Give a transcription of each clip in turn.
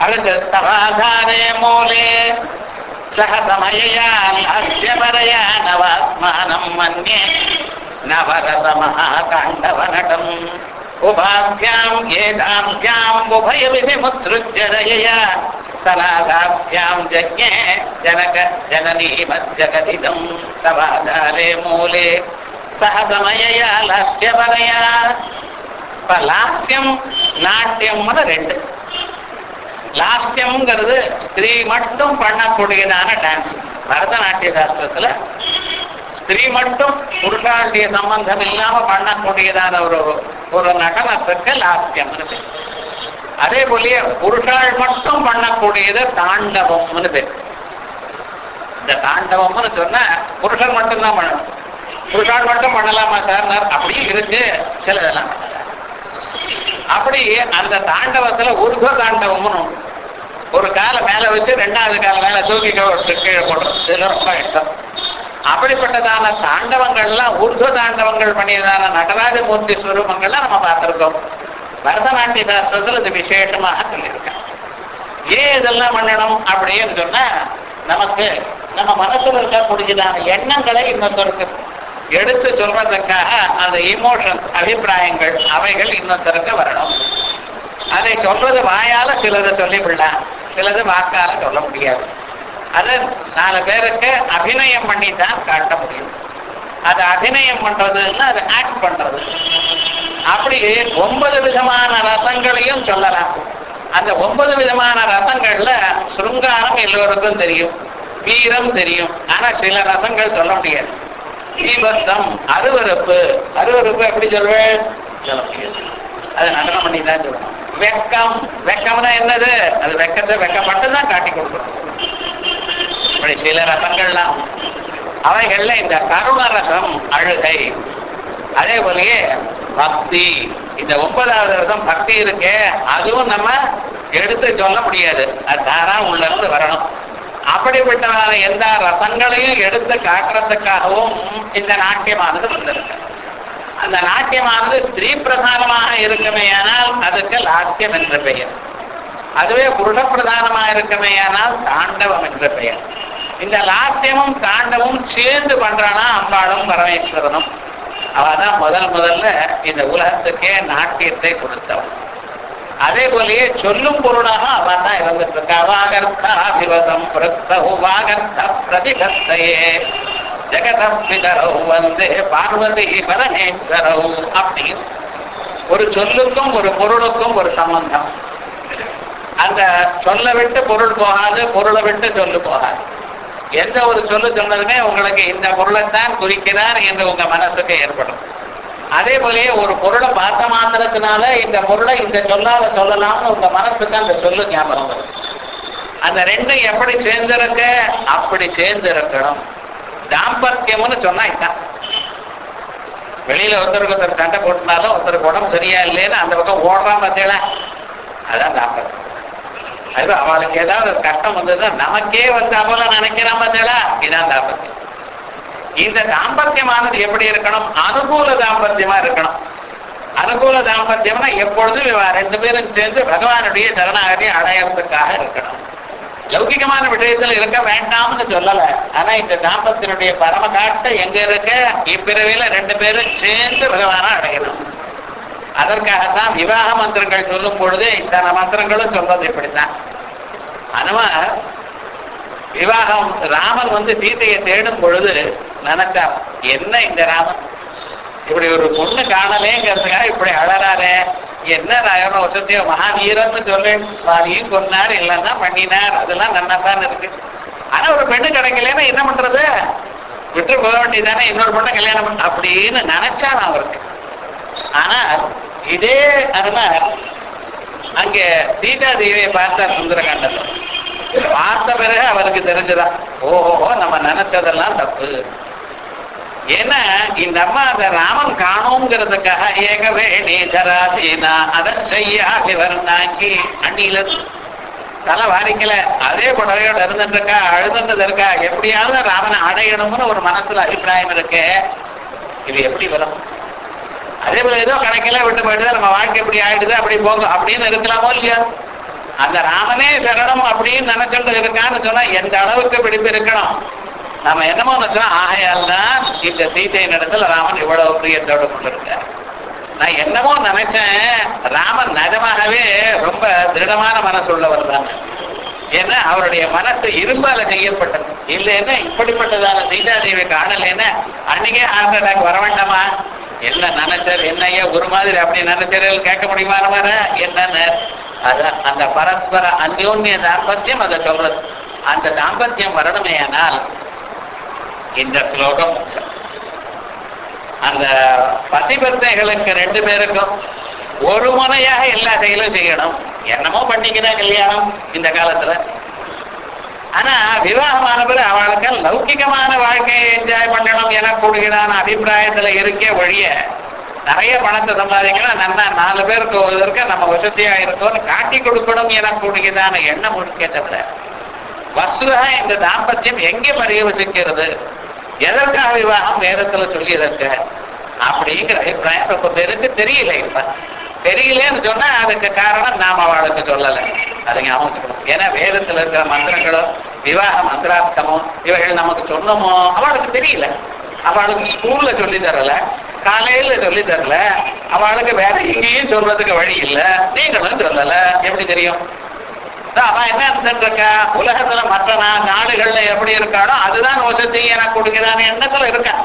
அடுத்து தவாதாரே மூலே சக சமயா அஸ்யபரயா நவாத்மானம் மன்யே நவரசமஹா தாண்டவநடம் உபாभ्याम् एताभ्याम् उभयविधिमुत्सृज्य दयया सनादाभ्याम् जज्ञे जनक जननी मज्जगदिदम् तवाधारे मूले सह समयया लास्यवरया இப்ப லாஸ்யம் நாட்டியம்னு ரெண்டு லாஸ்யம்ங்கிறது ஸ்திரீ மட்டும் பண்ணக்கூடியதான டான்ஸ் பரதநாட்டிய சாஸ்திரத்துல ஸ்திரீ மட்டும் புருஷாளுடைய சம்பந்தம் இல்லாம பண்ணக்கூடியதான ஒரு ஒரு நடனத்துக்கு லாஸ்யம்னு பேர் அதே போலயே புருஷாள் மட்டும் பண்ணக்கூடியது தாண்டவம்னு பேர் இந்த தாண்டவம்னு சொன்னா புருஷன் மட்டும்தான் பண்ணணும் புருஷாள் மட்டும் பண்ணலாமா சார் அப்படியும் இருக்கு சில இதெல்லாம் அப்படி அந்த தாண்டவத்துல உருக தாண்டவம்னு ஒண்ணு. ஒரு காலை மேல வச்சு ரெண்டாவது கால மேல தூக்கி கீழே கீழே போடுறது இதுல ரொம்ப இஷ்டம் அப்படிப்பட்டதான தாண்டவங்கள்லாம் உருது தாண்டவங்கள் பண்ணியதான நடராஜ மூர்த்தி ஸ்வரூபங்கள்லாம் நம்ம பார்த்திருக்கோம் பரதநாட்டிய சாஸ்திரத்துல இது விசேஷமாக சொல்லியிருக்கேன் ஏன் இதெல்லாம் பண்ணணும் அப்படின்னு சொன்னா நமக்கு நம்ம மனசுல இருக்கக்கூடியதான எண்ணங்களை இன்னொருத்தருக்கு எடுத்து சொல்றதுக்காக அந்த இமோஷன்ஸ் அபிப்பிராயங்கள் அவைகள் இன்னொருத்தருக்கு வரணும் அதை சொல்றது வாயால சிலதை சொல்லிவிடலாம் சிலது வாக்கால சொல்ல முடியாது அதை நாலு பேருக்கு அபிநயம் பண்ணி தான் காட்ட முடியும் அது அபிநயம் பண்றதுன்னா அது ஆக்ட் பண்றது அப்படி ஒன்பது விதமான ரசங்களையும் சொல்லலாம் அந்த ஒன்பது விதமான ரசங்கள்ல சுருங்காரம் எல்லோருக்கும் தெரியும் வீரம் தெரியும் ஆனா சில ரசங்கள் சொல்ல முடியாது தீபத்தம் அருவருப்பு அருவருப்பு எப்படி சொல்வேன் சொல்ல முடியாது அது நடனம் பண்ணி தான் சொல்லணும் வெக்கம் வெக்கம்னா என்னது அது வெக்கத்தை வெக்கப்பட்டு தான் காட்டி கொடுக்கணும் இப்படி சில ரசங்கள்லாம் அவைகள்ல இந்த கருண ரசம் அழுகை அதே போலயே பக்தி இந்த ஒன்பதாவது ரசம் பக்தி இருக்கே அதுவும் நம்ம எடுத்து சொல்ல முடியாது அது தாரா உள்ள இருந்து வரணும் அப்படிப்பட்டதான எந்த ரசங்களையும் எடுத்து காட்டுறதுக்காகவும் இந்த நாட்டியமானது வந்திருக்கு அந்த நாட்டியமானது ஸ்திரீ பிரதானமாக இருக்குமேயானால் அதுக்கு லாஸ்யம் என்ற பெயர் அதுவே புருஷ பிரதானமாக இருக்குமேயானால் தாண்டவம் என்ற பெயர் இந்த லாஸ்யமும் தாண்டவும் சேர்ந்து பண்றானா அம்பாளும் பரமேஸ்வரனும் அவதான் முதல் முதல்ல இந்த உலகத்துக்கே நாட்டியத்தை கொடுத்தவன் அதே போலயே சொல்லும் பொருளாக அவன் தான் இருந்துட்டு இருக்கா வாகர்த்தாபிவசம் வாகர்த்த பிரதிபத்தையே ஜெகதம் பிதரவு வந்து பார்வதி பரமேஸ்வரவு அப்படின்னு ஒரு சொல்லுக்கும் ஒரு பொருளுக்கும் ஒரு சம்பந்தம் அந்த சொல்ல விட்டு பொருள் போகாது பொருளை விட்டு சொல்லு போகாது எந்த ஒரு சொல்லு சொன்னதுமே உங்களுக்கு இந்த பொருளைத்தான் குறிக்கிறார் என்று உங்க மனசுக்கு ஏற்படும் அதே போலயே ஒரு பொருளை பார்த்த மாத்திரத்தினால இந்த பொருளை இந்த சொல்லால சொல்லலாம்னு உங்க மனசுக்கு அந்த சொல்லு ஞாபகம் வரும் அந்த ரெண்டும் எப்படி சேர்ந்திருக்க அப்படி சேர்ந்து இருக்கணும் தாம்பத்தியம்னு சொன்னா இதான் வெளியில ஒருத்தருக்கு ஒருத்தர் சண்டை போட்டுனாலும் ஒருத்தருக்கு உடம்பு சரியா இல்லைன்னு அந்த பக்கம் ஓடுறான் பார்த்தீங்களா அதான் தாம்பத்தியம் அது அவளுக்கு ஏதாவது ஒரு கஷ்டம் வந்ததுன்னா நமக்கே வந்து அவளை நினைக்கிறான் பார்த்தீங்களா இதான் தாம்பத்தியம் இந்த தாம்பத்தியமானது எப்படி இருக்கணும் அனுகூல தாம்பத்தியமா இருக்கணும் அனுகூல தாம்பத்தியம்னா எப்பொழுதும் இவ ரெண்டு பேரும் சேர்ந்து பகவானுடைய சரணாகதி அடையறதுக்காக இருக்கணும் லௌகிகமான விஷயத்துல இருக்க வேண்டாம்னு சொல்லல ஆனா இந்த தாம்பத்தினுடைய பரம காட்ட எங்க இருக்க இப்பிறவில ரெண்டு பேரும் சேர்ந்து பகவானை அடையணும் அதற்காகத்தான் விவாக மந்திரங்கள் சொல்லும் பொழுது இத்தனை மந்திரங்களும் சொல்றது இப்படித்தான் அனுமார் விவாகம் ராமன் வந்து சீதையை தேடும் பொழுது நினைச்சா என்ன இந்த ராமன் இப்படி ஒரு பொண்ணு காணலேங்கிறதுக்காக இப்படி அழறாரே என்ன எவ்வளோ வருஷத்தையோ மகாவீரன்னு சொல்றேன் வாரியும் கொன்னார் இல்லைன்னா பண்ணினார் அதெல்லாம் நன்னாதான் இருக்கு ஆனா ஒரு பெண்ணு கிடைக்கலன்னா என்ன பண்றது விட்டு போக வேண்டியதானே இன்னொரு பொண்ணை கல்யாணம் பண்ண அப்படின்னு நினைச்சான் அவருக்கு ஆனா இதே அனுமார் அங்க சீதா தேவியை பார்த்தார் சுந்தரகாண்டத்தில் பார்த்த பிறகு அவருக்கு தெரிஞ்சுதான் ஓஹோ நம்ம நினைச்சதெல்லாம் தப்பு ஏன்னா இந்த அம்மா அந்த ராமன் காணுங்கிறதுக்காக ஏகவே நீதராதீனா அதை செய்யாகி வந்தாங்கி அண்ணில தலை வாரிக்கல அதே புடவையோட இருந்துட்டு இருக்கா அழுதுன்றது இருக்கா எப்படியாவது ராமனை அடையணும்னு ஒரு மனசுல அபிப்பிராயம் இருக்கு இது எப்படி வரும் அதே போல ஏதோ கிடைக்கல விட்டு போயிட்டு நம்ம வாழ்க்கை எப்படி ஆயிடுது அப்படி போங்க அப்படின்னு இருக்கலாமோ இல்லையா அந்த ராமனே சரணம் அப்படின்னு நினைச்சுட்டு இருக்கான்னு சொன்னா எந்த அளவுக்கு பிடிப்பு இருக்கணும் நம்ம என்னமோ நினைச்சோம் ஆகையால் தான் இந்த சீதையின் இடத்துல ராமன் இவ்வளவு பிரியத்தோடு கொண்டிருக்கார் நான் என்னமோ நினைச்சேன் ராமன் நிஜமாகவே ரொம்ப திருடமான மனசு உள்ளவர் தான் ஏன்னா அவருடைய மனசு இரும்பால செய்யப்பட்டது இல்லைன்னா இப்படிப்பட்டதான சீதாதேவி காணலைன்னா அன்னைக்கே ஹார்ட் அட்டாக் வர வேண்டாமா என்ன நினைச்சார் என்னையா ஒரு மாதிரி அப்படி நினைச்சாரு கேட்க முடியுமா வர என்னன்னு அதான் அந்த பரஸ்பர அந்யோன்ய தாம்பத்தியம் அதை சொல்றது அந்த தாம்பத்தியம் வரணுமே ஆனால் இந்த ஸ்லோகம் முக்கியம். அந்த பதிபர்த்தைகளுக்கு ரெண்டு பேருக்கும் ஒரு முறையாக எல்லா செயலும் செய்யணும் என்னமோ பண்ணிக்கிறேன் கல்யாணம் இந்த காலத்துல ஆனா விவாகமானவர் அவளுக்கு லௌகிகமான வாழ்க்கையை என்ஜாய் பண்ணணும் என கூடுகிறான அபிப்பிராயத்துல இருக்கே வழிய நிறைய பணத்தை சம்பாதிக்கணும் நல்லா நாலு பேருக்கு இருக்க நம்ம வசதியா இருக்கோம்னு காட்டி கொடுக்கணும் என கூடுகிறதான எண்ணம் இருக்கே தவிர வஸ்துதா இந்த தாம்பத்தியம் எங்கே பரிவசிக்கிறது எதற்காக விவாகம் வேதத்துல சொல்லியிருக்கு அப்படிங்கிற அபிப்பிராயம் ரொம்ப பேருக்கு தெரியல இப்ப தெரியலன்னு சொன்னா அதுக்கு காரணம் நாம் அவளுக்கு சொல்லலை அதை ஞாபகம் வச்சுக்கணும். ஏன்னா வேதத்துல இருக்கிற மந்திரங்களோ விவாக மந்திரார்த்தமோ இவைகள் நமக்கு சொன்னமோ அவளுக்கு தெரியல அவளுக்கு ஸ்கூல்ல சொல்லி தரல காலையில சொல்லி தரல அவளுக்கு வேற எங்கேயும் சொல்றதுக்கு வழி இல்ல நீங்களும் சொல்லல எப்படி தெரியும் அதான் அவன் என்ன இருந்துட்டு இருக்கா உலகத்துல மற்ற நா- நாடுகள்ல எப்படி இருக்காளோ அதுதான் வசதி எனக்கு கொடுக்கிறான் எண்ணத்துல இருக்கா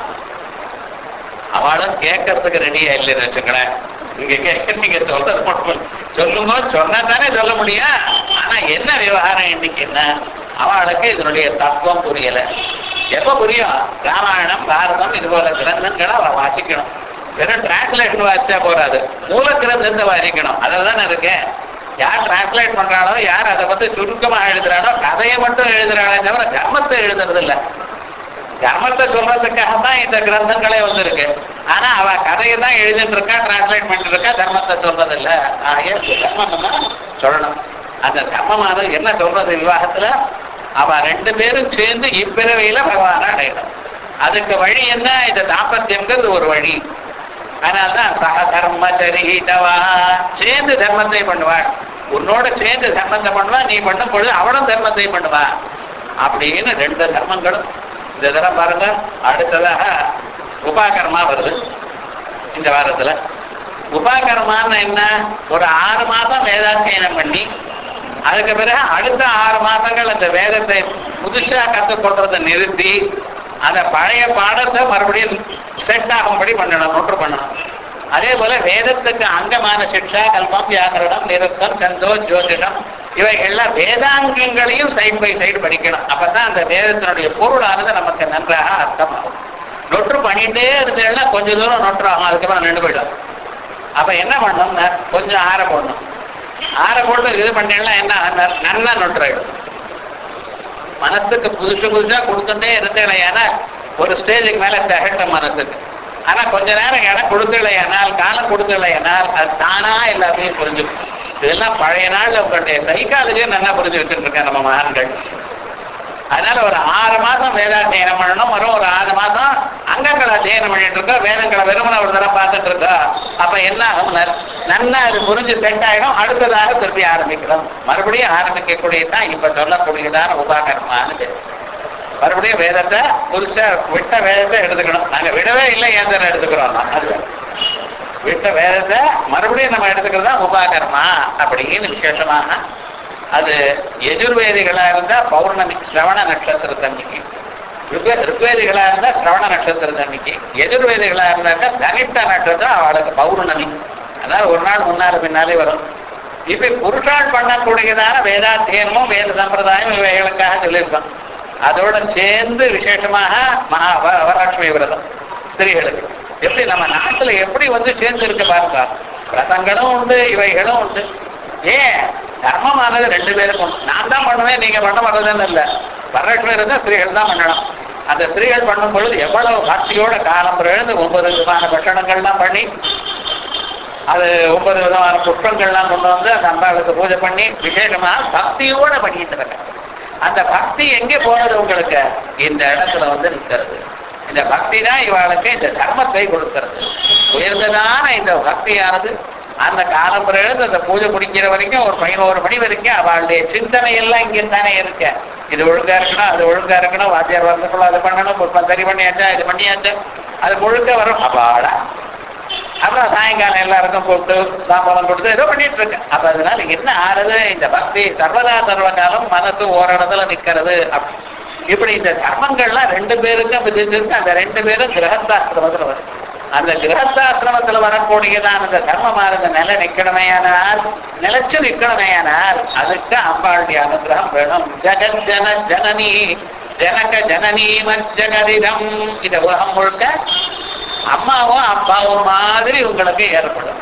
அவளும் கேட்கறதுக்கு ரெடியா இல்லைன்னு வச்சுங்களேன் இங்க கேட்க நீங்க சொல்றது மட்டும் சொல்லுங்க சொன்னா தானே சொல்ல முடியும் ஆனா என்ன விவகாரம் இன்னைக்கு என்ன அவளுக்கு இதனுடைய தத்துவம் புரியல எப்ப புரியும் ராமாயணம் பாரதம் இது போல கிரந்தங்களை அவ வாசிக்கணும் வெறும் டிரான்ஸ்லேஷன் வாசிச்சா போறாது மூல கிரந்தத்தை வாசிக்கணும் அதில் தானே இருக்கேன் யார் டிரான்ஸ்லேட் பண்றாளோ யார் அதை பத்தி சுருக்கமா எழுதுறாளோ கதையை மட்டும் எழுதுறாளே தவிர கர்மத்தை எழுதுறது இல்ல கர்மத்தை சொல்றதுக்காக தான் இந்த கிரந்தங்களே வந்திருக்கு ஆனா அவ கதையை தான் எழுதிட்டு இருக்கா டிரான்ஸ்லேட் பண்ணிட்டு இருக்கா தர்மத்தை சொல்றது இல்ல ஆகிய தர்மம் தான் சொல்லணும் அந்த தர்மமானது என்ன சொல்றது விவாகத்துல அவ ரெண்டு பேரும் சேர்ந்து இப்பிறவையில பகவானை அடையணும் அதுக்கு வழி என்ன இந்த தாம்பத்தியம்ங்கிறது ஒரு வழி அதனால்தான் சக தர்மச்சரிதவா சேர்ந்து தர்மத்தை பண்ணுவாள் உன்னோட சேர்ந்து தர்மத்தை பண்ணுவா நீ பண்ணும் பொழுது அவளும் தர்மத்தை பண்ணுவா அப்படின்னு ரெண்டு தர்மங்களும் இந்த தடவை பாருங்க அடுத்ததாக உபாகர்மா வருது இந்த வாரத்துல உபாகர்மான்னு என்ன ஒரு ஆறு மாதம் வேதாத்தியனம் பண்ணி அதுக்கு பிறகு அடுத்த ஆறு மாசங்கள் அந்த வேதத்தை புதுசா கற்றுக்கொள்றதை நிறுத்தி அந்த பழைய பாடத்தை மறுபடியும் செட் ஆகும்படி பண்ணணும் நொற்று பண்ணணும் அதே போல வேதத்துக்கு அங்கமான சிக்ஷா கல்பம் வியாகரணம் நிருத்தம் சந்தோ ஜோதிடம் இவைகள்லாம் வேதாங்கங்களையும் சைடு பை சைடு படிக்கணும் அப்பதான் அந்த வேதத்தினுடைய பொருளானது நமக்கு நன்றாக அர்த்தமாகும் நொற்று பண்ணிட்டே இருந்தேன்னா கொஞ்ச தூரம் நொற்று ஆகும் அதுக்கப்புறம் நின்று போயிடும் அப்ப என்ன பண்ணணும்னா கொஞ்சம் ஆற போடணும் ஆற போட்டு இது பண்ணீங்கன்னா என்ன ஆகும்னா, நல்லா நொற்றாயிடும் மனசுக்கு புதுசு புதுசா கொடுத்துட்டே இருந்தேன் ஒரு ஸ்டேஜுக்கு மேல திகட்டும் மனசுக்கு ஆனா கொஞ்ச நேரம் இடம் கொடுக்கலையானால் காலம் கொடுக்கலையானால் அது தானா எல்லாத்தையும் புரிஞ்சுக்கும் இதெல்லாம் பழைய நாள்ல உங்களுடைய சைக்காலஜியை நல்லா புரிஞ்சு வச்சுட்டு இருக்கேன் நம்ம மகான்கள் அதனால ஒரு ஆறு மாசம் வேதாத்தியனம் பண்ணணும் வரும் ஒரு ஆறு மாசம் அங்கங்களை அத்தியனம் பண்ணிட்டு இருக்கோம் வேதங்களை வெறுமனை ஒரு தடவை பார்த்துட்டு இருக்கோம் அப்ப என்ன ஆகும் ந- நல்லா அது புரிஞ்சு செட் ஆயிடும் அடுத்ததாக திருப்பி ஆரம்பிக்கிறோம் மறுபடியும் ஆரம்பிக்கக்கூடியதான் இப்ப சொல்லக்கூடியதான உபாகரமானது பேர். மறுபடியும் வேதத்தை புதுசா விட்ட வேதத்தை எடுத்துக்கணும் நாங்க விடவே இல்லை ஏந்திரம் எடுத்துக்கிறோம் தான். அது வேற. விட்ட வேதத்தை மறுபடியும் நம்ம எடுத்துக்கிறது தான் உபாகர்மா அப்படின்னு விசேஷமாக அது எஜுர்வேதிகளா இருந்தா பௌர்ணமி சிரவண நட்சத்திரத்தன்னைக்கு ருக்வே ருக்வேதிகளா இருந்தா சிரவண நட்சத்திரத்தன்னைக்கு எஜுர்வேதிகளா இருந்தாக்கா தனித்த நட்சத்திரம் அவளுக்கு பௌர்ணமி அதனால ஒரு நாள் முன்னால பின்னாலே வரும் இப்ப புருஷால் பண்ணக்கூடியதான வேதாத்தியனமும் வேத சம்பிரதாயம் இவைகளுக்காக சொல்லியிருக்கோம் அதோட சேர்ந்து விசேஷமாக மகா வ- வரலட்சுமி விரதம் ஸ்திரீகளுக்கு எப்படி நம்ம நாட்டுல எப்படி வந்து சேர்ந்து இருக்கு பாருங்க விரதங்களும் உண்டு இவைகளும் உண்டு ஏன் தர்மமானது ரெண்டு பேருக்கும் உண்டு. நான் தான் பண்ணுவேன் நீங்க பண்ண மாட்டதுன்னு இல்லை வரலட்சுமி விரதம் ஸ்திரீகள் தான் பண்ணணும் அந்த ஸ்திரீகள் பண்ணும் பொழுது எவ்வளவு பக்தியோட காலம் எழுந்து ஒன்பது விதமான பட்சணங்கள்லாம் பண்ணி அது ஒன்பது விதமான புஷ்பங்கள்லாம் கொண்டு வந்து அந்த அம்பாளுக்கு பூஜை பண்ணி விசேஷமா பக்தியோட பண்ணிட்டு இருக்காங்க அந்த பக்தி எங்கே போறது உங்களுக்கு இந்த இடத்துல வந்து நிற்கிறது இந்த பக்தி தான் இவாளுக்கு இந்த தர்மத்தை கொடுக்கிறது உயர்ந்ததான இந்த பக்தியானது அந்த காலம்புற எழுந்து அந்த பூஜை முடிக்கிற வரைக்கும் ஒரு பதினோரு மணி வரைக்கும் அவளுடைய சிந்தனை எல்லாம் இங்கே தானே இருக்க இது ஒழுங்கா இருக்கணும் அது ஒழுங்கா இருக்கணும் வாத்தியார் வரதுக்குள்ள அது பண்ணணும் புஷ்பம் சரி பண்ணியாச்சா இது பண்ணியாச்சா அது முழுக்க வரும் அப்பாடா அப்புறம் சாயங்காலம் எல்லாருக்கும் கூப்பிட்டு சாப்பாடம் கொடுத்து ஏதோ பண்ணிட்டு இருக்கேன் அப்ப அதனால என்ன ஆறுது இந்த பக்தி சர்வதா சர்வகாலம் மனசு ஓரிடத்துல நிக்கிறது அப்படி இப்படி இந்த கர்மங்கள்லாம் ரெண்டு பேருக்கும் விதிச்சிருக்கு அந்த ரெண்டு பேரும் கிரகஸ்தாசிரமத்துல வரும் அந்த கிரகஸ்தாசிரமத்துல வரக்கூடியதான் அந்த கர்மமானது நிலை நிக்கணுமேயானால் நிலைச்சு நிக்கணுமேயானால் அதுக்கு அம்பாளுடைய அனுகிரகம் வேணும் ஜெகத் ஜன ஜனனி ஜனக ஜனனி மஜ்ஜகதிதம் இந்த உலகம் முழுக்க அம்மாவும் அப்பாவும் மாதிரி உங்களுக்கு ஏற்படும்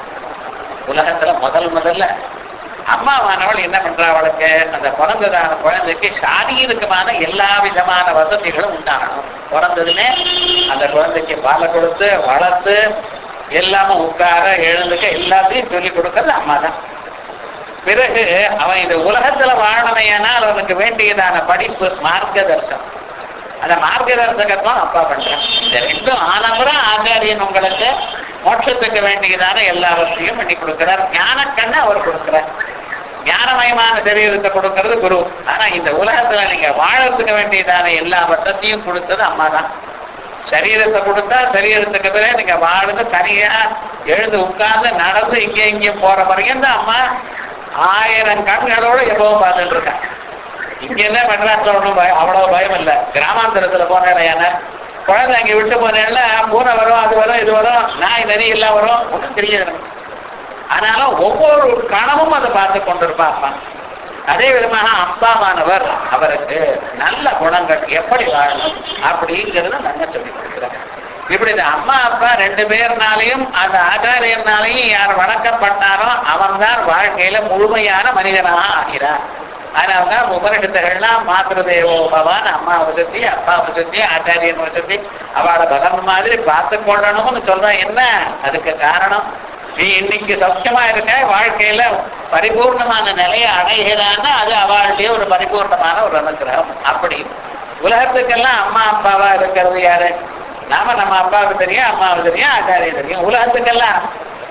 உலகத்துல முதல் முதல்ல அம்மாவானவள் என்ன பண்றா அவளுக்கு அந்த பிறந்ததான குழந்தைக்கு சாரீரிகமான எல்லா விதமான வசதிகளும் உண்டாகணும் பிறந்ததுமே அந்த குழந்தைக்கு பாலை கொடுத்து வளர்த்து எல்லாமும் உட்கார எழுந்துக்க எல்லாத்தையும் சொல்லிக் கொடுக்கறது அம்மா தான் பிறகு அவன் இந்த உலகத்துல வாழணுமையானால் அவனுக்கு வேண்டியதான படிப்பு மார்க்க தர்சனம் அந்த மார்க்க தர்சகத்துவம் அப்பா பண்றான் இந்த ரெண்டும் ஆனப்புறம் ஆச்சாரியன் உங்களுக்கு மோட்சத்துக்கு வேண்டியதான எல்லாவற்றையும் பண்ணி கொடுக்கிறார் ஞானக்கண்ணை அவர் கொடுக்கிறார் ஞானமயமான சரீரத்தை கொடுக்கிறது குரு ஆனா இந்த உலகத்துல நீங்க வாழறதுக்கு வேண்டியதான எல்லா வசதியும் கொடுத்தது அம்மா தான் சரீரத்தை கொடுத்தா சரீரத்துக்கு பிறகு நீங்க வாழ்ந்து தனியா எழுந்து உட்கார்ந்து நடந்து இங்கே இங்கேயும் போற வரைக்கும் தான் அம்மா ஆயிரம் கண்களோட எப்பவும் பார்த்துட்டு இருக்காங்க இங்க என்ன மெட்ராஸ்ல ஒண்ணும் பயம் அவ்வளவு பயம் இல்ல கிராமாந்தரத்துல போனேன் குழந்தை அங்க விட்டு போனேன்ல பூனை வரும் அது வரும் இது வரும் நாய் நரி எல்லாம் வரும் ஒன்றும் தெரியாது எனக்கு. ஆனாலும் ஒவ்வொரு கணமும் அதை பார்த்து கொண்டிருப்பா அப்பா அதே விதமாக அப்பாவானவர் அவருக்கு நல்ல குணங்கள் எப்படி வாழணும் அப்படிங்கிறத நல்லா சொல்லி கொடுக்குறாங்க இப்படி இந்த அம்மா அப்பா ரெண்டு பேர்னாலையும் அந்த ஆச்சாரியர்னாலையும் யார் வணக்கப்பட்டாரோ அவன்தான் வாழ்க்கையில முழுமையான மனிதனாக ஆகிறார் அதனால்தான் உபரிடத்துகள்லாம் மாத்திருதேவோ பவான் அம்மா வசதி அப்பா வசதி ஆச்சாரியன் வசதி அவளை பகவன் மாதிரி பார்த்து கொள்ளணும்னு சொல்றான் என்ன அதுக்கு காரணம் நீ இன்னைக்கு சௌக்கியமா இருக்க வாழ்க்கையில பரிபூர்ணமான நிலையை அடைகிறான்னா அது அவளுடைய ஒரு பரிபூர்ணமான ஒரு அனுகிரகம் அப்படி உலகத்துக்கெல்லாம் அம்மா அப்பாவா இருக்கிறது யாரு நாம நம்ம அப்பாவுக்கு தெரியும் அம்மாவுக்கு தெரியும் ஆச்சாரியன் தெரியும் உலகத்துக்கெல்லாம்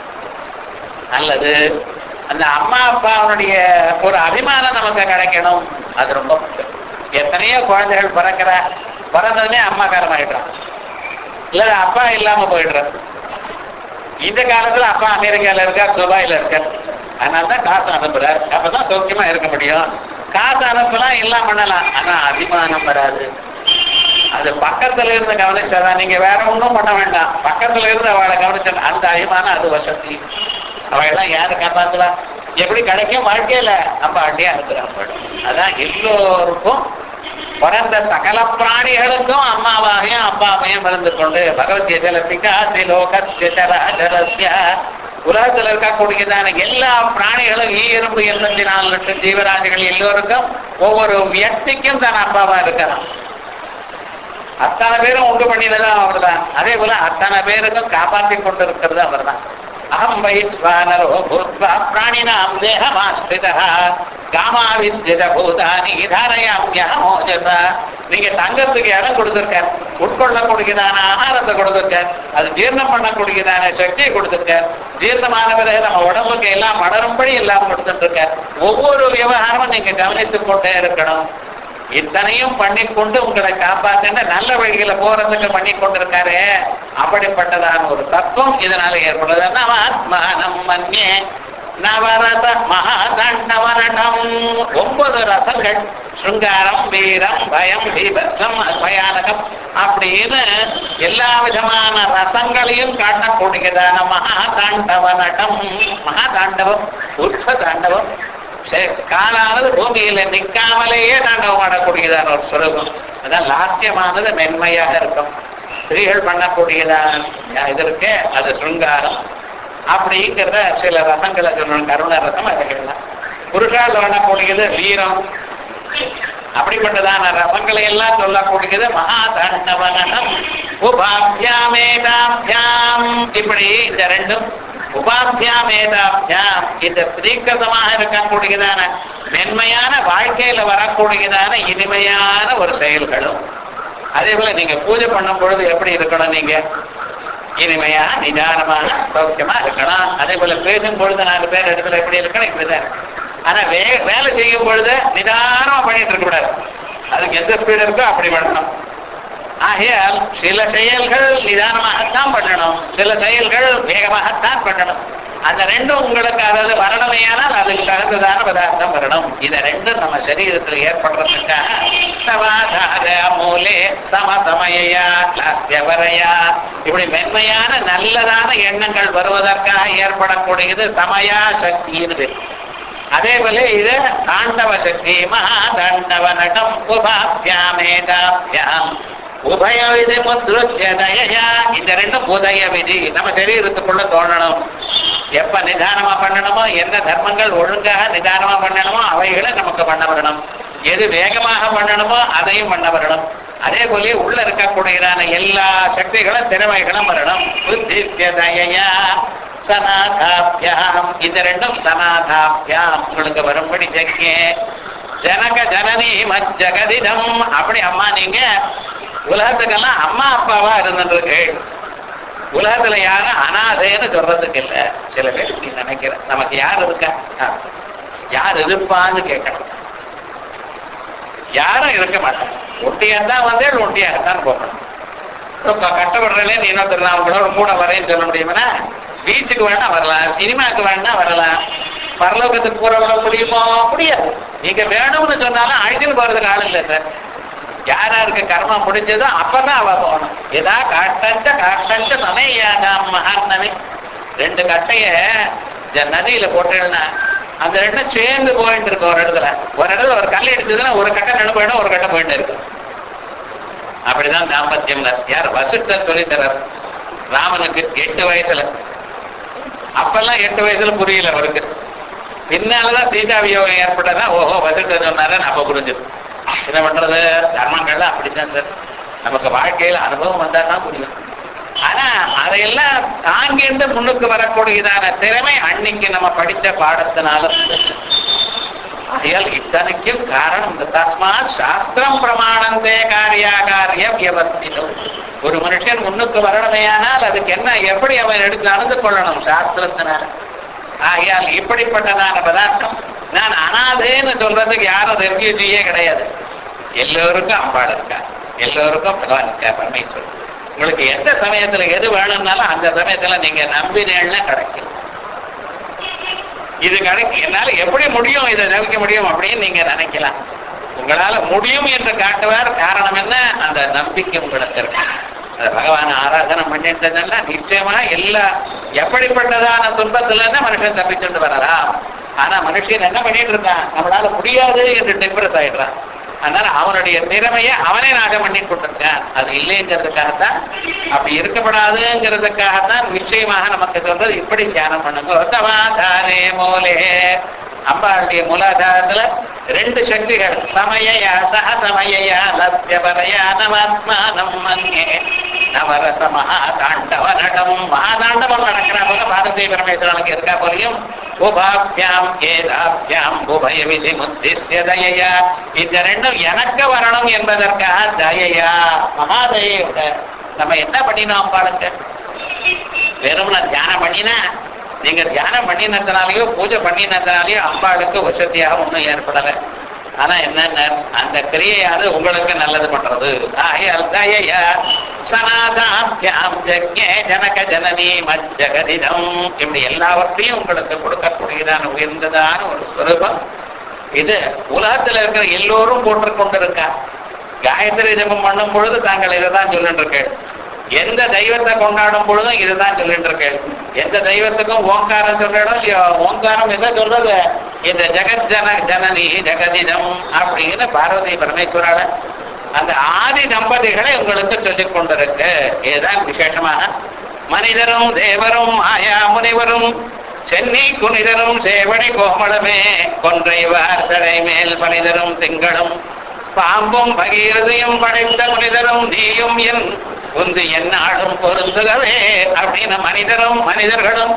நல்லது அந்த அம்மா அப்பாவுடைய ஒரு அபிமானம் நமக்கு கிடைக்கணும் அது ரொம்ப முக்கியம் எத்தனையோ குழந்தைகள் பிறக்கிற பிறந்ததுமே அம்மாக்காரன் ஆயிடுறான் இல்ல அப்பா இல்லாம போயிடுறான் இந்த காலத்துல அப்பா அமெரிக்கால இருக்கார் துபாயில இருக்கார் அதனாலதான் காசு அனுப்புறார் அப்பதான் சௌக்கியமா இருக்க முடியும் காசு அனுப்பலாம் எல்லாம் பண்ணலாம் ஆனா அபிமானம் வராது அது பக்கத்துல இருந்து கவனிச்சாதான் நீங்க வேற ஒண்ணும் பண்ண வேண்டாம் பக்கத்துல இருந்து அவளை கவனிச்சா அந்த அபிமானம் அது வசதி அவெல்லாம் யாரு காப்பாத்துவா எப்படி கிடைக்கும் வாழ்க்கையில நம்ம அண்டியா இருக்கிறாங்க அதான் எல்லோருக்கும் பிறந்த சகல பிராணிகளுக்கும் அம்மாவாகையும் அப்பாவையும் இருந்து கொண்டு பகவத்கீதையில பிகாசி லோகஸ்ய உலகத்தில் இருக்கக்கூடியதான எல்லா பிராணிகளும் ஈ எறும்பு எண்பத்தி நாலு லட்சம் ஜீவராசிகள் எல்லோருக்கும் ஒவ்வொரு வியக்திக்கும் தான் அப்பாவா இருக்கிறான் அத்தனை பேரும் உண்டு பண்ணினதும் அவர்தான் அதே போல அத்தனை பேருக்கும் காப்பாற்றி கொண்டு இருக்கிறது அவர்தான் அகம் வைஸ்வானரோ பூத்வா பிராணினாம் தேகமாஸ்திதா காமாவிஸ்தித பூதானி தாரயாமியமோஜசா நீங்க தங்கத்துக்கு இடம் கொடுத்துருக்க உட்கொள்ளக்கூடியதான ஆகாரத்தை கொடுத்துருக்க அது ஜீரணம் பண்ணக்கூடியதான சக்தியை கொடுத்துருக்க ஜீரணமான பிறகு நம்ம உடம்புக்கு எல்லாம் வளரும்படி எல்லாம் கொடுத்துட்டு இருக்க ஒவ்வொரு விவகாரமும் நீங்க கவனித்துக் கொண்டே இருக்கணும் இத்தனையும் பண்ணிக்கொண்டு உங்களை காப்பாத்துன்னு நல்ல வழியில போறதுக்கு பண்ணி கொண்டிருக்காரு அப்படிப்பட்டதான ஒரு தத்துவம் இதனால ஏற்படுது நவாத்மானம் மன்யே நவரத மகாதண்டவரணம் ஒன்பது ரசங்கள் சுங்காரம் வீரம் பயம் பீபத்சம் பயானகம் அப்படின்னு எல்லா விதமான ரசங்களையும் காட்டக்கூடியதான மகாதாண்டவ நடம் மகாதாண்டவம் உற்ப தாண்டவம் சரி, காலானது பூமியில நிக்காமலேயே தாண்டவம் ஆடக்கூடியதான ஒரு சுரூபம் அதான் லாஸ்யமானது மென்மையாக இருக்கும் ஸ்திரீகள் பண்ணக்கூடியதான இது இருக்கு அது சுங்காரம் அப்படிங்கிறத சில ரசங்களை சொல்லணும் கருண ரசம் அதுகள்லாம் புருஷால் பண்ணக்கூடியது வீரம் அப்படிப்பட்டதான ரசங்களை எல்லாம் சொல்லக்கூடியது மகா தாண்டவனம் உபாபியாமேதாபியாம் இப்படி இந்த ரெண்டும் உபாபியாமேதாபியாம் இந்த ஸ்திரீகிருதமாக இருக்கக்கூடியதான மென்மையான வாழ்க்கையில வரக்கூடியதான இனிமையான ஒரு செயல்களும் அதே போல நீங்க பூஜை பண்ணும் பொழுது எப்படி இருக்கணும் நீங்க இனிமையா நிதானமாக சௌக்கியமா இருக்கணும் அதே போல பேசும் பொழுது நாலு பேர் இடத்துல எப்படி இருக்கணும் இப்படிதான் இருக்கணும். ஆனா வே வேலை செய்யும் பொழுது நிதானமா பண்ணிட்டு இருக்க கூடாது அதுக்கு எந்த ஸ்பீடு இருக்கோ அப்படி பண்ணணும் ஆகையால் சில செயல்கள் நிதானமாகத்தான் பண்ணணும் சில செயல்கள் வேகமாகத்தான் பண்ணணும் அந்த ரெண்டும் உங்களுக்கு அதாவது வரணுமையானால் அதுக்கு தகுந்ததான பதார்த்தம் வரணும் இதை ரெண்டும் நம்ம சரீரத்தில் ஏற்படுறதுக்காக சமாதார மூலே சமசமயா லாஸ்யவரையா இப்படி மென்மையான நல்லதான எண்ணங்கள் வருவதற்காக ஏற்படக்கூடியது சமயா சக்தின்னு பேர். அதே போல இது தாண்டவ சக்தி மகாதாண்டவ நடம் உபாபியாமேதாபியாம் உபய விதி முத்ருத்ய தயயா இந்த ரெண்டும் உதய விதி நம்ம சரீரத்துக்குள்ள தோணணும் எப்ப நிதானமா பண்ணணுமோ எந்த தர்மங்கள் ஒழுங்காக நிதானமா பண்ணணுமோ அவைகளை நமக்கு பண்ண வரணும் எது வேகமாக பண்ணணுமோ அதையும் பண்ண வரணும் அதே போல உள்ள இருக்கக்கூடியதான எல்லா சக்திகளும் திறமைகளும் வரணும் புத்தித்ய தயயா சனாதாபியாம் இது ரெண்டும் சனாதாபியாம் உங்களுக்கு வரும்படி ஜெக்கே ஜனக ஜனனி மஜ்ஜகதிடம் அப்படி அம்மா நீங்க உலகத்துக்கெல்லாம் அம்மா அப்பாவா இருந்துருக்கு உலகத்துல யாரும் அனாதைன்னு சொல்றதுக்கு இல்ல சில பேர் இப்படி நினைக்கிறேன் நமக்கு யார் இருக்கா ஆ. யார் இருப்பான்னு கேட்கணும் யாரும் இருக்க மாட்டாங்க ஒட்டியாத்தான் வந்து ஒட்டியாகத்தான் போகணும் இப்ப கட்டப்படுறதுல நீ இன்னொருத்தர் நான் உங்களோட கூட வரேன்னு சொல்ல முடியுமா பீச்சுக்கு வேணா வரலாம் சினிமாக்கு வேணா வரலாம் பரலோகத்துக்கு போறவங்க முடியுமோ முடியாது நீங்க வேணும்னு சொன்னாலும் அழிஞ்சுன்னு போறதுக்கு ஆள் இல்லை சார் யார் யாருக்கு கர்மா முடிஞ்சதோ அப்பதான் அவ போகணும் ஏதா காட்டஞ்ச காட்டஞ்ச சமயாகாம் மகாநவி ரெண்டு கட்டைய ஜ- நதியில போட்டேன்னா அந்த ரெண்டும் சேர்ந்து போயிட்டு இருக்கு ஒரு இடத்துல ஒரு இடத்துல ஒரு கல் எடுத்ததுன்னா ஒரு கட்டை நடு போயிடும் ஒரு கட்டை போயிட்டு இருக்கு அப்படிதான் தாம்பத்தியம் யார் வசிஷ்டர் சொல்லித்தரார் ராமனுக்கு எட்டு வயசுல அப்பெல்லாம் எட்டு வயசுல புரியல அவருக்கு பின்னாலதான் சீதா வியோகம் ஏற்பட்டதா ஓஹோ வசிஷ்டர் சொன்னாருன்னு அப்ப புரிஞ்சது என்ன பண்றது தர்மங்கள்ல அப்படித்தான் சார் நமக்கு வாழ்க்கையில அனுபவம் வந்தாதான் புரியும் ஆனா அதையெல்லாம் தாங்கிட்டு முன்னுக்கு வரக்கூடியதான திறமை அன்னைக்கு நம்ம படிச்ச பாடத்தினால வந்துச்சு. ஆகையால் இத்தனைக்கும் காரணம் இந்த தஸ்மா சாஸ்திரம் பிரமாணந்தே காரியாகாரிய வியவஸ்திதம் ஒரு மனுஷன் முன்னுக்கு வரணுமேயானால் அதுக்கு என்ன எப்படி அவன் எடுத்து நடந்து கொள்ளணும் சாஸ்திரத்தினால ஆகையால் இப்படிப்பட்டதான பதார்த்தம் நான் அனாதேன்னு சொல்றதுக்கு யாரும் ரெஃப்யூஜியே கிடையாது எல்லோருக்கும் அம்பாள் இருக்கா எல்லோருக்கும் பகவான் இருக்கா பரமேஸ்வரன் உங்களுக்கு எந்த சமயத்துல எது வேணும்னாலும் அந்த சமயத்துல நீங்க நம்பினேன்னா கிடைக்கும் இது கிடைக்கும் என்னால எப்படி முடியும் இதை நினைக்க முடியும் அப்படின்னு நீங்க நினைக்கலாம் உங்களால முடியும் என்று காட்டுவார் காரணம் என்ன அந்த நம்பிக்கை உங்களுக்கு இருக்கு அந்த பகவான் ஆராதனை பண்ணிட்டதுன்னா நிச்சயமா எல்லா எப்படிப்பட்டதான துன்பத்துல இருந்து மனுஷன் தப்பிச்சுட்டு வரலாம் ஆனா மனுஷன் என்ன பண்ணிட்டு இருக்கான் நம்மளால முடியாது என்று டிப்ரெஸ் ஆயிடுறான் அதனால அவனுடைய திறமையை அவனே நாகம் பண்ணி கொண்டிருக்கான் அது இல்லைங்கிறதுக்காகத்தான் அப்படி இருக்கப்படாதுங்கிறதுக்காகத்தான் நிச்சயமாக நமக்கு சொல்றது இப்படி தியானம் பண்ணுங்க தவாதாரே மூலே அம்பாளுடைய மூலாதாரத்துல ரெண்டு சக்திகள் சமயயா சக சமயயா லஸ்யபரையா நவாத்மானம் மன்யே நவரச மகாதாண்டவ நடம் மகாதாண்டவம் நடக்கிற போல பாரதிய பரமேஸ்வரனுக்கு இருக்கா போலையும் உபாபியாம் ஏதாபியாம் உபய விதி முத்திஸ்ய தயையா இந்த ரெண்டும் எனக்கு வரணும் என்பதற்காக தயையா மகாதயோட நம்ம என்ன பண்ணினோம் அம்பாளுக்கு வெறும்னா தியானம் பண்ணினா நீங்க தியானம் பண்ணினதுனாலயோ பூஜை பண்ணினதுனாலயோ அம்பாளுக்கு வசதியாக ஒண்ணும் ஏற்படல ஆனா என்னன்னா அந்த கிரியையாவது உங்களுக்கு நல்லது பண்றது ஆகையால் தயையா சனாதாபியாம் ஜக்ஞே ஜனக ஜனனி மஜ்ஜகதிதம் இப்படி எல்லாவற்றையும் உங்களுக்கு கொடுக்கக்கூடியதான உயர்ந்ததான ஒரு ஸ்வரூபம் இது உலகத்துல இருக்கிற எல்லோரும் போட்டு கொண்டிருக்கா காயத்ரி ஜபம் பண்ணும் பொழுது தாங்கள் இதைதான் சொல்லிட்டு இருக்கேன் எந்த தெய்வத்தை கொண்டாடும் பொழுதும் இதுதான் சொல்லிட்டு இருக்கேன் எந்த தெய்வத்துக்கும் ஓங்காரம் சொல்றோம் இல்லையோ ஓங்காரம் என்ன சொல்றது இந்த ஜெகத் ஜன ஜனனி ஜெகதிதம் அப்படின்னு பார்வதி பரமேஸ்வரால அந்த ஆதி தம்பதிகளை உங்களுக்கு சொல்லிக் கொண்டிருக்கு இதுதான் விசேஷமாக மனிதரும் தேவரும் ஆயா முனிவரும் சென்னி குனிதரும் சேவடி கோமளமே கொன்றை வார்த்தடை மேல் மனிதரும் திங்களும் பாம்பும் பகீரதையும் படைத்த மனிதரும் நீயும் என் உந்து என்னாலும் பொருந்துகவே அப்படின்னு மனிதரும் மனிதர்களும்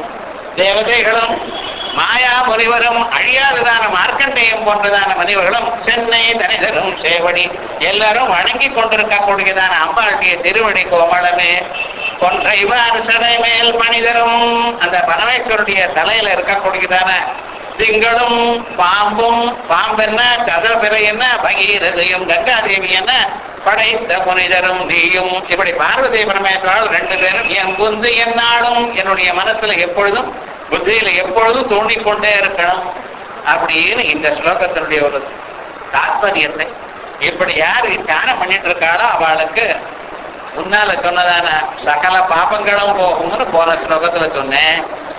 தேவதைகளும் மாயா முனிவரும் அழியாததான மார்க்கண்டேயம் போன்றதான முனிவர்களும் சென்னை தனிதரும் சேவடி எல்லாரும் வணங்கி கொண்டிருக்கக்கூடியதான அம்பாளுடைய திருவடி கோமளமே கொன்றைவார் சடை மேல் மனிதரும் அந்த பரமேஸ்வருடைய தலையில இருக்கக்கூடியதான திங்களும் பாம்பும் பாம்பென்ன சதுரபிறை என்ன பகீரதையும் கங்காதேவி என்ன படைத்த புனிதரும் நீயும் இப்படி பார்வதி பரமேஸ்வரால் ரெண்டு பேரும் என் புந்து என்னாலும் என்னுடைய மனசுல எப்பொழுதும் புத்தியில எப்பொழுதும் தோண்டிக்கொண்டே இருக்கணும் அப்படின்னு இந்த ஸ்லோகத்தினுடைய ஒரு தாத்பரியத்தை இப்படி யாரு தியானம் பண்ணிட்டு இருக்காளோ அவளுக்கு முன்னால சொன்னதான சகல பாபங்களும் போகும்னு போன ஸ்லோகத்துல சொன்னேன்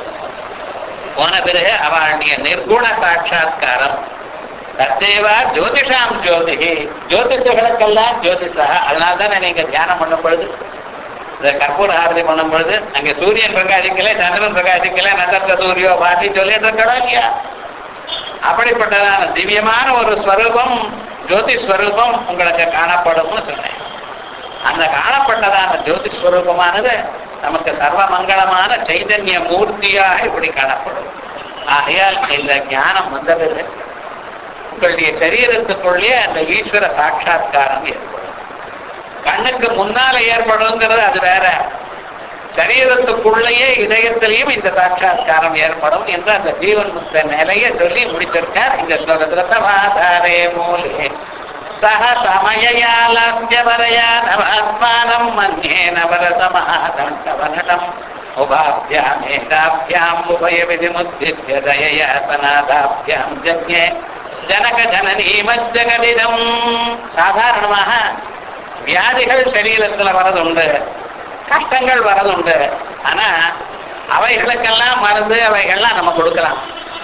போன பிறகு அவளுடைய நிர்குண சாட்சா்காரம் தத்தேவா ஜோதிஷாம் ஜோதிகி ஜோதிஷர்களுக்கெல்லாம் ஜோதிஷா அதனால தானே நீங்க தியானம் பண்ணும் பொழுது இந்த கற்பூர ஆரதி பண்ணும் பொழுது அங்க சூரியன் பிரகாசிக்கல சந்திரன் பிரகாசிக்கல நட்சத்திர சூரியோ பாட்டி சொல்லிட்டு இருக்கணும் இல்லையா அப்படிப்பட்டதான திவ்யமான ஒரு ஸ்வரூபம் ஜோதி ஸ்வரூபம் உங்களுக்கு காணப்படும்னு சொன்னேன் அந்த காணப்பட்டதான ஜோதி ஸ்வரூபமானது நமக்கு சர்வ மங்களமான சைதன்ய மூர்த்தியாக இப்படி காணப்படும் ஆகையால் இந்த ஞானம் வந்தது உங்களுடைய சரீரத்துக்குள்ளே அந்த ஈஸ்வர சாட்சா்காரம் ஏற்படும் கண்ணுக்கு முன்னால ஏற்படுங்கிறது அது வேற சரீரத்துக்குள்ளேயே இதயத்திலையும் இந்த சாட்சா்காரம் ஏற்படும் என்று அந்த ஜீவன் முக்த நிலையை சொல்லி முடிச்சிருக்கார் இந்த ஸ்லோகத்துல தவாதாரே மூலே சக சமயாலஸ்ய வரயா நவாத்மானம் மன்யே நவரசமாதண்டவனடம் உபாபியாமேகாபியாம் உபயவிதி முத்திஸ்ய தயயா சனாதாபியாம் ஜக்ஞே ஜனக ஜனனி மஜ்ஜகடிதம் சாதாரணமாக வியாதிகள் சரீரத்துல வரதுண்டு கஷ்டங்கள் வரதுண்டு ஆனா அவைகளுக்கெல்லாம் மருந்து அவைகள்லாம் நம்ம கொடுக்கலாம்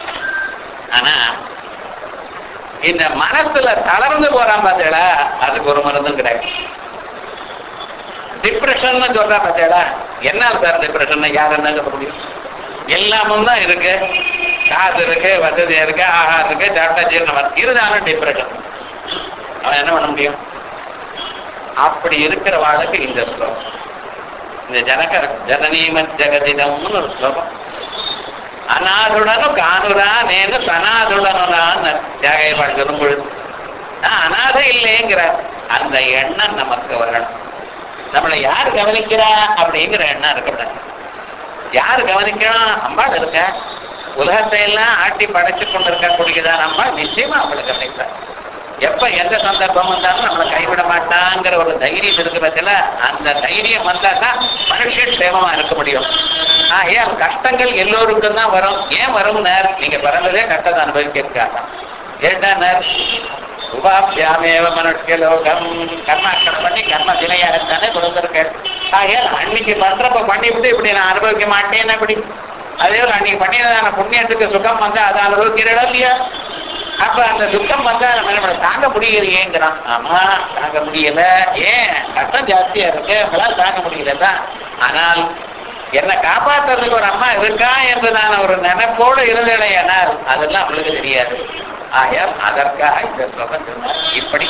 ஆனா இந்த மனசுல தளர்ந்து போறான் பார்த்தேடா அதுக்கு ஒரு மருந்தும் கிடையாது டிப்ரெஷன் சொல்றா பார்த்தேடா என்ன சார் டிப்ரெஷன் யார் என்ன சொல்ல முடியும் எல்லாமும் தான் இருக்கு காசு இருக்கு வசதி இருக்கு ஆஹாரம் இருக்கு சாப்பிட்டா ஜீரணம் இருந்தாலும் டிப்ரெஷன் அவன் என்ன பண்ண முடியும் அப்படி இருக்கிற வாழ்க்கை இந்த ஸ்லோகம் இந்த ஜனக ஜனநீம ஜெகதினம்னு ஒரு ஸ்லோகம் அநாதுடனும் காணுரா நேனு சனாதுடனுரான்னு தியாகைப்பாடு சொல்லும் பொழுது நான் அநாதை இல்லைங்கிறார் அந்த எண்ணம் நமக்கு வரணும் நம்மளை யார் கவனிக்கிறா அப்படிங்கிற எண்ணம் இருக்கக்கூடாது யார் கவனிக்கணும் அம்பாள் இருக்க உலகத்தை எல்லாம் ஆட்டி படைச்சு கொண்டிருக்கக்கூடியதான் அம்பாள் நிச்சயமா அவங்களை கவனிப்பார் எப்ப எந்த சந்தர்ப்பம் வந்தாலும் நம்மளை கைவிட மாட்டாங்கிற ஒரு தைரியம் இருக்கு பட்சல அந்த தைரியம் வந்தா தான் மனுஷன் சேமமா இருக்க முடியும் ஆகையால் கஷ்டங்கள் எல்லோருக்கும் தான் வரும் ஏன் வரும் நேர் நீங்க பிறந்ததே கஷ்டத்தை அனுபவிக்கிறதுக்காக ஏண்டா நேர் உபாபியாமேவ மனுஷ்ய லோகம் கர்மாக்கள் பண்ணி கர்ம தினையாகத்தானே கொடுத்திருக்கேன் ஆகையால் அன்னைக்கு பண்றப்ப பண்ணிவிட்டு இப்படி நான் அனுபவிக்க மாட்டேன்னு அப்படி அதே போல அன்னைக்கு பண்ணினதான புண்ணியத்துக்கு சுகம் வந்தா அதை அனுபவிக்கிறோம் இல்லையா அப்ப அந்த துக்கம் வந்தா நம்ம என்ன பண்ண- தாங்க முடியலையேங்கிறான் ஆமா தாங்க முடியல ஏன் கஷ்டம் ஜாஸ்தியா இருக்கு நம்மளால தாங்க முடியல தான் ஆனால் என்னை காப்பாத்துறதுக்கு ஒரு அம்மா இருக்கா என்பதான ஒரு நினைப்போடு இருந்தேனால் அதெல்லாம் அவளுக்கு தெரியாது ஆயால் அதற்காக இந்த ஸ்லோகம் சொன்னார் இப்படி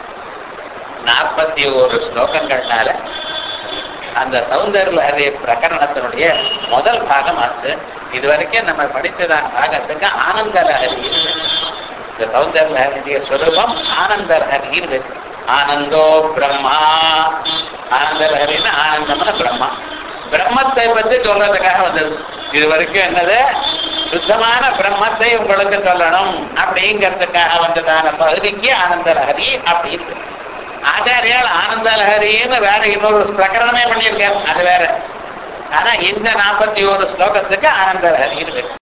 நாற்பத்தி ஒரு ஸ்லோகங்கள்னால அந்த சௌந்தர்ய பிரகரணத்தினுடைய முதல் பாகம் ஆச்சு இது வரைக்கும் நம்ம படிச்சதான பாகத்துக்கு ஆனந்த லஹரி இருக்கு. இந்த சௌந்தர் லஹரியுடைய ஸ்வரூபம் ஆனந்த லஹரி இருக்கு ஆனந்தோ பிரம்மா ஆனந்த லஹரின்னா ஆனந்தம்னு பிரம்மா பிரம்மத்தை பத்தி சொல்றதுக்காக வந்தது இது வரைக்கும் என்னது சுத்தமான பிரம்மத்தை உங்களுக்கு சொல்லணும் அப்படிங்கிறதுக்காக வந்ததான பகுதிக்கு ஆனந்த லஹரி அப்படின்னு ஆச்சாரியால் ஆனந்த லஹரின்னு வேற இன்னொரு பிரகரணமே பண்ணியிருக்காரு அது வேற ஆனா இந்த நாற்பத்தி ஒரு ஸ்லோகத்துக்கு ஆனந்த லஹரி இருக்கு